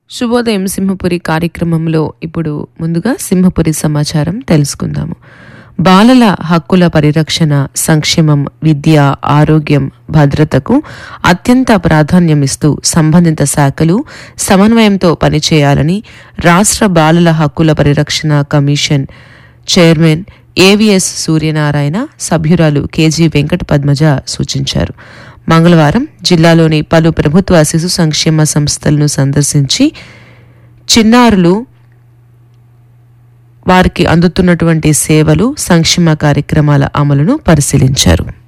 శుభోదయం సింహపురి కార్యక్రమంలో ఇప్పుడు ముందుగా సింహపురి సమాచారం తెలుసుకుందాము బాలల హక్కుల పరిరక్షణ సంక్షేమం విద్య ఆరోగ్యం భద్రతకు అత్యంత ప్రాధాన్యమిస్తూ సంబంధిత శాఖలు సమన్వయంతో పనిచేయాలని రాష్ట్ర బాలల హక్కుల పరిరక్షణ కమిషన్ చైర్మన్ ఏవిఎస్ సూర్యనారాయణ సభ్యురాలు కేజీ వెంకట పద్మజ సూచించారు మంగళవారం జిల్లాలోని పలు ప్రభుత్వ శిశు సంక్షేమ సంస్థలను సందర్శించి చిన్నారులు వారికి అందుతున్నటువంటి సేవలు సంక్షేమ కార్యక్రమాల అమలును పరిశీలించారు